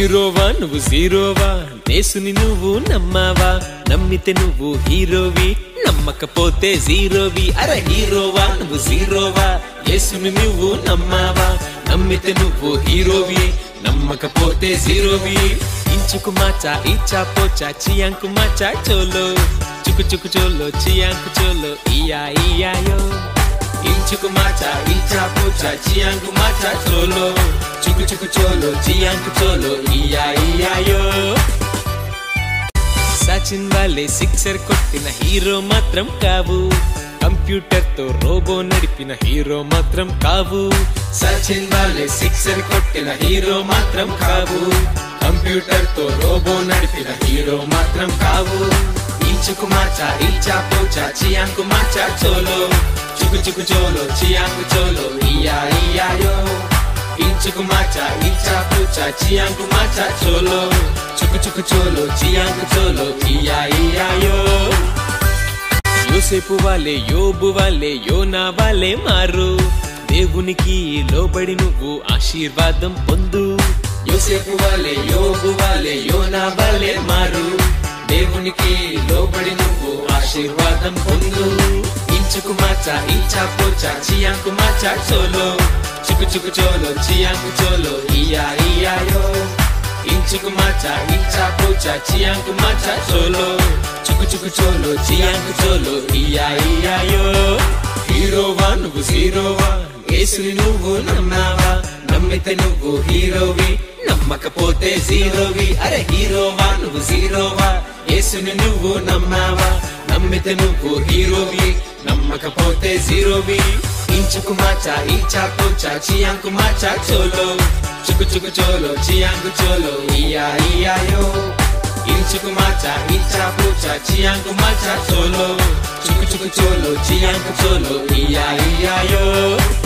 హీరోవా నువ్వు జీరోవా నేసుని నువ్వు నమ్మావా నమ్మితే నువ్వు హీరోవి నమ్మకపోతే జీరోవి అరే హీరోవా నువ్వు జీరోవా యేసుని నువ్వు నమ్మావా నమ్మితే నువ్వు హీరోవి నమ్మకపోతే జీరోవి ఇంచుకు మాచా ఇచ్చా పోచా చియాంకు మాచా చోలో చుకు చుకు చోలో చియాంకు చోలో ఇయా ఇయాయో ఇంచుకు మాచా ఇచ్చా పోచా చియాంకు మాచా చోలో చుకు చుకు చోలో చియాంకు చోలో ఇయా ఇయాయో సచిన్ వాలే సిక్సర్ కొట్టిన హీరో మాత్రం కావు కంప్యూటర్ తో రోబో నడిపిన హీరో మాత్రం కావు సచిన్ వాలే సిక్సర్ కొట్టిన హీరో మాత్రం కావు కంప్యూటర్ తో రోబో నడిపిన హీరో మాత్రం కావు ఇంచుకు మాచా ఇచ్చా పోచా చియాంకు మాచా చోలో చుకు చుకు చోలో చియాంకు చోలో ఇయా ఇయాయో ఇంచుకు మాచా ఇచ్చా పూచా చియాంకు మాచా చోలో చుకు చుకు చోలో చియాంకు చోలో ఇయా ఇయాయో యోసేపు వాళ్ళే యోబు వాళ్ళే యోనా వాళ్ళే మారు దేవునికి లోబడి నువ్వు ఆశీర్వాదం పొందు యోసేపు వాళ్ళే యోబు వాళ్ళే యోనా వాళ్ళే మారు దేవునికి లోబడి నువ్వు ఆశీర్వాదం పొందు ఇంచుకు మాచా ఇంచా పోచా చియాంకు మాచా చోలో చుకు చుకు చోలో చియాంకు చోలో ఇయా ఇయాయో ఇంచుకు మాచా ఇంచా పోచా చియాంకు మాచా చోలో చుకు చుకు చోలో చియాంకు చోలో ఇయా ఇయాయో హీరోవా నువ్వు జీరోవా యేసుని నువ్వు నమ్మావా నమ్మితే నువ్వు హీరోవి నమ్మకపోతే జీరోవి అరే హీరోవా నువ్వు జీరోవా యేసుని నువ్వు నమ్మావా నమ్మితే నువ్వు హీరోవి నమ్మకపోతే జీరోవి ఇంచుకు మాచా ఇంచా పోచా చియాంకు మాచా చోలో చుకు చుకు చోలో చియాంకు చోలో ఇయా ఇయాయో ఇంచుకు మాచా ఇంచా పోచా చియాంకు మాచా చోలో చుకు చుకు చోలో చియాంకు చోలో ఇయా ఇయాయో